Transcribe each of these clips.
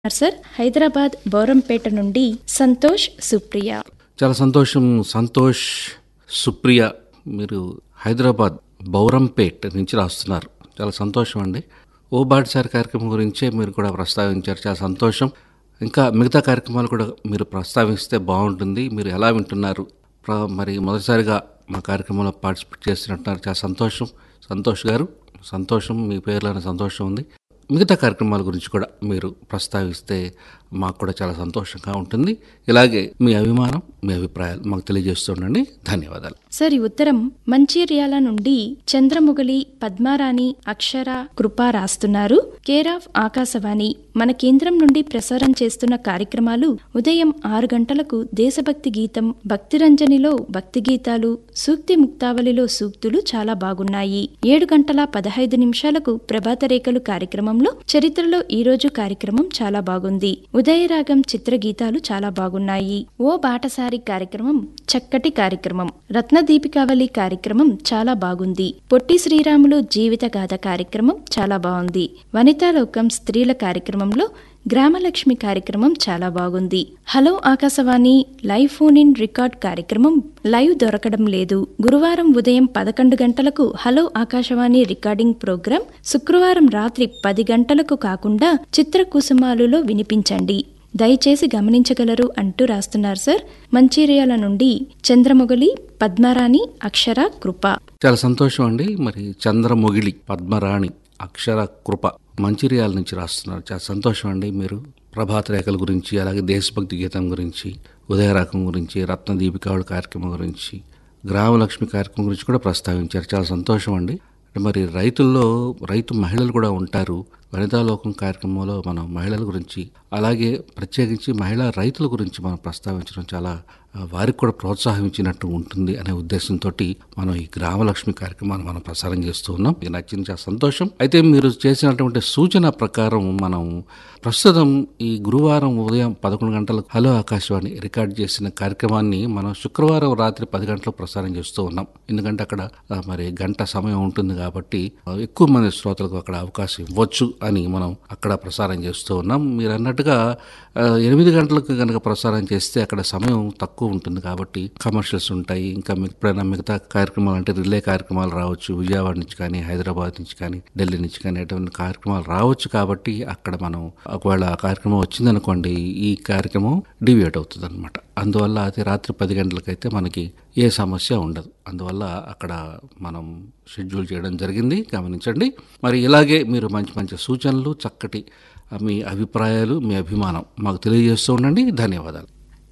sir Hyderabad Bowrampet నుండి సంతోష్ సుప్రియ చాలా సంతోషం సంతోష్ సుప్రియ మీరు హైదరాబాద్ బౌరంపేట్ నుంచి రాస్తున్నారు చాలా సంతోషం అండి ఓ బాటిసారి కార్యక్రమం గురించే మీరు కూడా ప్రస్తావించారు చాలా సంతోషం ఇంకా మిగతా కార్యక్రమాలు కూడా మీరు ప్రస్తావిస్తే బాగుంటుంది మీరు ఎలా వింటున్నారు ప్ర- మరి మొదటిసారిగా మా కార్యక్రమంలో పార్టిసిపేట్ చేస్తున్నట్టున్నారు చాలా సంతోషం సంతోష్ గారు సంతోషం మీ పేర్లోనే సంతోషం ఉంది మిగతా కార్యక్రమాల గురించి కూడా మీరు ప్రస్తావిస్తే మాకు కూడా చాలా సంతోషంగా ఉంటుంది ఇలాగే మీ అభిమానం మీ అభిప్రాయాలు మాకు తెలియజేస్తుండండి ధన్యవాదాలు సార్ ఈ ఉత్తరం మంచిర్యాల నుండి చంద్రముగలి పద్మారాణి అక్షర కృప రాస్తున్నారు కేర్ ఆఫ్ ఆకాశవాణి మన కేంద్రం నుండి ప్రసారం చేస్తున్న కార్యక్రమాలు ఉదయం ఆరు గంటలకు దేశభక్తి గీతం భక్తిరంజనిలో భక్తి గీతాలు సూక్తి ముక్తావళిలో సూక్తులు చాలా బాగున్నాయి ఏడు గంటల పదహైదు నిమిషాలకు ప్రభాత రేఖలు కార్యక్రమంలో చరిత్రలో ఈ రోజు కార్యక్రమం చాలా బాగుంది ఉదయరాగం చిత్ర గీతాలు చాలా బాగున్నాయి ఓ బాటసారి కార్యక్రమం చక్కటి కార్యక్రమం రత్న దీపికావళి కార్యక్రమం చాలా బాగుంది పొట్టి శ్రీరాములు జీవిత గాథ కార్యక్రమం చాలా బాగుంది వనితాలోకం స్త్రీల కార్యక్రమంలో గ్రామలక్ష్మి కార్యక్రమం చాలా బాగుంది hello Akashvani live phone in record కార్యక్రమం లైవ్ దొరకడం లేదు గురువారం ఉదయం పదకొండు గంటలకు హలో ఆకాశవాణి రికార్డింగ్ ప్రోగ్రాం శుక్రవారం రాత్రి పది గంటలకు కాకుండా చిత్ర కుసుమాలులో వినిపించండి దయచేసి గమనించగలరు అంటూ రాస్తున్నారు సార్ మంచిర్యాల నుండి చంద్రమొగలి పద్మరాణి అక్షర కృప చాలా సంతోషం అండి మరి చంద్రమొగిలి పద్మరాణి అక్షర కృప మంచిర్యాల నుంచి రాస్తున్నారు చాలా సంతోషం అండి మీరు ప్రభాత రేఖల గురించి అలాగే దేశభక్తి గీతం గురించి ఉదయరాకం గురించి రత్న దీపికావుల కార్యక్రమం గురించి గ్రామలక్ష్మి కార్యక్రమం గురించి కూడా ప్రస్తావించారు చాలా సంతోషం అండి మరి రైతుల్లో రైతు మహిళలు కూడా ఉంటారు వనితాలోకం కార్యక్రమంలో మనం మహిళల గురించి అలాగే ప్రత్యేకించి మహిళా రైతుల గురించి మనం ప్రస్తావించడం చాలా ఆ, వారికి కూడా ప్రోత్సాహం ఇచ్చినట్టు ఉంటుంది అనే ఉద్దేశంతో మనం ఈ గ్రామలక్ష్మి కార్యక్రమాన్ని మనం ప్రసారం చేస్తూ ఉన్నాం మీకు నచ్చింది చాలా సంతోషం అయితే మీరు చేసినటువంటి సూచన ప్రకారం మనం ప్రస్తుతం ఈ గురువారం ఉదయం పదకొండు గంటలకు హలో ఆకాశవాణి రికార్డ్ చేసిన కార్యక్రమాన్ని మనం శుక్రవారం రాత్రి పది గంటలకు ప్రసారం చేస్తూ ఉన్నాం ఎందుకంటే అక్కడ ఆ, మరి గంట సమయం ఉంటుంది కాబట్టి ఆ, ఎక్కువ మంది శ్రోతలకు అక్కడ అవకాశం ఇవ్వచ్చు అని మనం అక్కడ ప్రసారం చేస్తూ ఉన్నాం మీరు అన్నట్టుగా ఆ, ఎనిమిది గంటలకు కనుక ప్రసారం చేస్తే అక్కడ సమయం తక్కువ ఉంటుంది కాబట్టి కమర్షియల్స్ ఉంటాయి ఇంకా మీకు ఎప్పుడైనా మిగతా కార్యక్రమాలు అంటే రిలే కార్యక్రమాలు రావచ్చు విజయవాడ నుంచి కానీ హైదరాబాద్ నుంచి కానీ ఢిల్లీ నుంచి కానీ ఎటువంటి కార్యక్రమాలు రావచ్చు కాబట్టి అక్కడ మనం ఒకవేళ ఆ కార్యక్రమం వచ్చిందనుకోండి ఈ కార్యక్రమం డివియేట్ అవుతుంది అనమాట అందువల్ల అది రాత్రి పది గంటలకైతే మనకి ఏ సమస్య ఉండదు అందువల్ల అక్కడ మనం షెడ్యూల్ చేయడం జరిగింది గమనించండి మరి ఇలాగే మీరు మంచి మంచి సూచనలు చక్కటి ఆ, మీ అభిప్రాయాలు మీ అభిమానం మాకు తెలియజేస్తూ ఉండండి ధన్యవాదాలు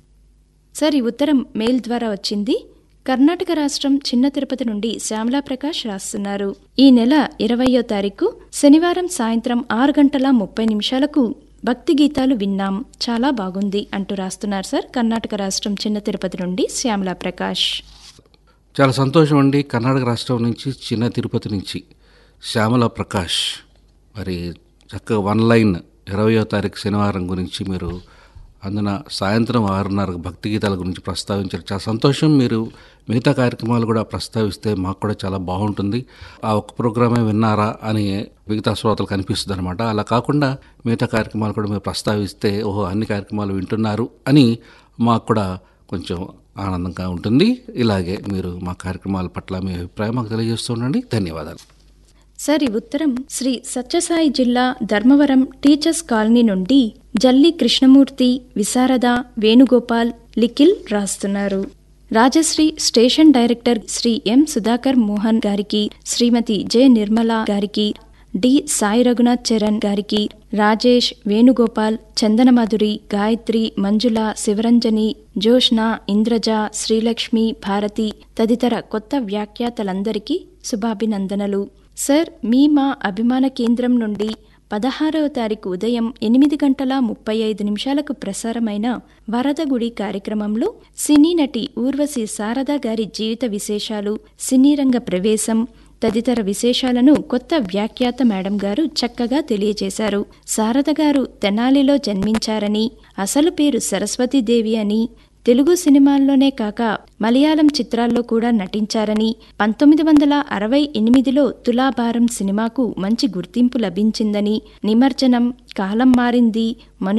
సార్ ఈ ఉత్తరం మెయిల్ ద్వారా వచ్చింది కర్ణాటక రాష్ట్రం చిన్న తిరుపతి నుండి శ్యామలా ప్రకాష్ రాస్తున్నారు ఈ నెల ఇరవయో తారీఖు శనివారం సాయంత్రం ఆరు గంటల ముప్పై నిమిషాలకు భక్తి గీతాలు విన్నాం చాలా బాగుంది అంటూ రాస్తున్నారు సార్ కర్ణాటక రాష్ట్రం చిన్న తిరుపతి నుండి శ్యామలా ప్రకాష్ చాలా సంతోషం అండి కర్ణాటక రాష్ట్రం నుంచి చిన్న తిరుపతి నుంచి శ్యామల ప్రకాష్ మరి చక్కగా వన్ లైన్ ఇరవయో తారీఖు శనివారం గురించి మీరు అందున సాయంత్రం ఆరున్నరకు భక్తి గీతాల గురించి ప్రస్తావించారు చాలా సంతోషం మీరు మిగతా కార్యక్రమాలు కూడా ప్రస్తావిస్తే మాకు కూడా చాలా బాగుంటుంది ఆ ఒక్క ప్రోగ్రామే విన్నారా అని మిగతా శ్రోతలకు అనిపిస్తుంది అనమాట అలా కాకుండా మిగతా కార్యక్రమాలు కూడా మీరు ప్రస్తావిస్తే ఓహో అన్ని కార్యక్రమాలు వింటున్నారు అని మాకు కూడా కొంచెం ఆనందంగా ఉంటుంది ఇలాగే మీరు మా కార్యక్రమాల పట్ల మీ అభిప్రాయం మాకు తెలియజేస్తూ ఉండండి ధన్యవాదాలు సార్ ఈ ఉత్తరం శ్రీ సత్యసాయి జిల్లా ధర్మవరం టీచర్స్ కాలనీ నుండి జల్లి కృష్ణమూర్తి విశారద వేణుగోపాల్ లిఖిల్ రాస్తున్నారు Rajashree station director Shri M Sudhakar Mohan గారికి శ్రీమతి జె నిర్మల గారికి డి సాయి రఘునాథ్ చరణ్ గారికి రాజేష్ వేణుగోపాల్ చందనమధురి గాయత్రి మంజుల శివరంజని జోష్న ఇంద్రజ శ్రీలక్ష్మి భారతి తదితర కొత్త వ్యాఖ్యాతలందరికీ శుభాభినందనలు సార్ మీ మా అభిమాన కేంద్రం నుండి పదహారవ తారీఖు ఉదయం ఎనిమిది గంటల ముప్పై ఐదు నిమిషాలకు ప్రసారమైన వరదగుడి కార్యక్రమంలో సినీ నటి ఊర్వశి శారద గారి జీవిత విశేషాలు సినీ రంగ ప్రవేశం తదితర విశేషాలను కొత్త వ్యాఖ్యాత మేడం గారు చక్కగా తెలియజేశారు శారద గారు తెనాలిలో జన్మించారని అసలు పేరు సరస్వతీదేవి అని తెలుగు సినిమాల్లోనే కాక మలయాళం చిత్రాల్లో కూడా నటించారని పంతొమ్మిది వందల అరవై ఎనిమిదిలో తులాభారం సినిమాకు మంచి గుర్తింపు లభించిందని నిమజ్జనం కాలం మారింది మను